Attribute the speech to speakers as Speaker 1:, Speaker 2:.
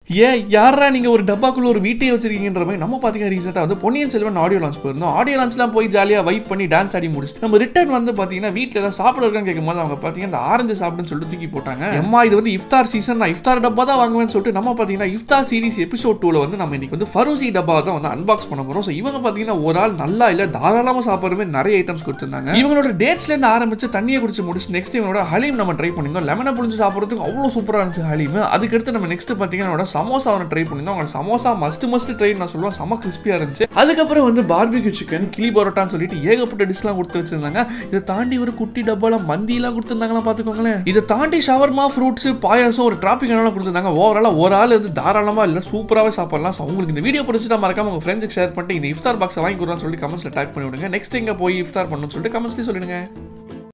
Speaker 1: ஏன் யாரா நீங்க ஒரு டப்பாக்குள்ள ஒரு வீட்டையே வச்சிருக்கீங்கன்ற மாதிரி நம்ம பாத்தீங்கன்னா ரீசெண்டா வந்து பொன்னியின் செல்வன் ஆடியோ லான்ச் போயிருந்தோம் ஆடியோ லான்ச்லாம் போய் ஜாலியா வைப் பண்ணி டான்ஸ் ஆடி முடிச்சுட்டு நம்ம ரிட்டர்ன் வந்து பாத்தீங்கன்னா வீட்ல ஏதாவது சாப்பிட இருக்கான்னு கேட்கும்போது அவங்க பாத்தீங்கன்னா இந்த ஆரஞ்சு சாப்பிடுன்னு சொல்லிட்டு தூக்கி போட்டாங்க அம்மா இது வந்து இஃப்தார் சீசன் நான் இஃப்தார் டப்பா தான் வாங்குவேன்னு சொல்லிட்டு நம்ம பாத்தீங்கன்னா இஃப்தார் சீரிஸ் எபிசோட் டூல வந்து நம்ம இன்னைக்கு வந்து ஃபரோசி டப்பா தான் வந்து அன்பாக்ஸ் பண்ண போறோம் ஸோ இவங்க பாத்தீங்கன்னா ஒரு ஆள் நல்லா இல்ல தாராளமா சாப்பிடுற மாதிரி நிறைய ஐட்டம்ஸ் கொடுத்திருந்தாங்க இவங்களோட டேட்ஸ்ல இருந்து ஆரம்பிச்சு தண்ணியை குடிச்சு முடிச்சு நெக்ஸ்ட் இவங்களோட ஹலீம் நம்ம ட்ரை பண்ணிருந்தோம் லெமனை புளிஞ்சு சாப்பிடுறதுக்கு அவ்வளவு சூப்பரா இருந்துச்சு ஹலீம் அதுக்கடுத்து நம்ம நெக்ஸ்ட் பாத்தீங்கன்னா நம்மளோட சமோசா ட்ரை பண்ணிருந்தோம் அவங்க சமோசா மஸ்ட் மஸ்ட் ட்ரை நான் சொல்லுவேன் செம கிறிஸ்பியா இருந்துச்சு அதுக்கப்புறம் வந்து பார்பிக்யூ சிக்கன் கிளி பரோட்டான்னு சொல்லிட்டு ஏகப்பட்ட டிஷ்லாம் கொடுத்து வச்சிருந்தாங்க இதை தாண்டி ஒரு குட்டி டப்பால மந்திலாம் கொடுத்துருந்தாங்களா பாத்துக்கோங்களேன் இதை தாண்டி ஷவர்மா ஃப்ரூட்ஸ் பாயாசம் ஒரு டிராபிக் எல்லாம் கொடுத்துருந்தாங்க ஓவராலா ஒரு ஆள் வந்து தாராளமா இல்ல சூப்பராகவே சாப்பிடலாம் ஸோ உங்களுக்கு இந்த வீடியோ பிடிச்சிட்டா மறக்காம உங்க ஃப்ரெண்ட்ஸுக்கு ஷேர் பண்ணிட்டு இந்த இஃப்தார் பாக்ஸ் வாங்கி கொடுறான்னு சொல்லி கமெண்ட்ஸ்ல டேக் பண்ணி விடுங்க நெக்ஸ்ட் எங்க போய் இஃப்தார் பண்ணணும்னு சொல்லிட்டு கமெண்ட்ஸ்லேயே சொல்லிடுங்க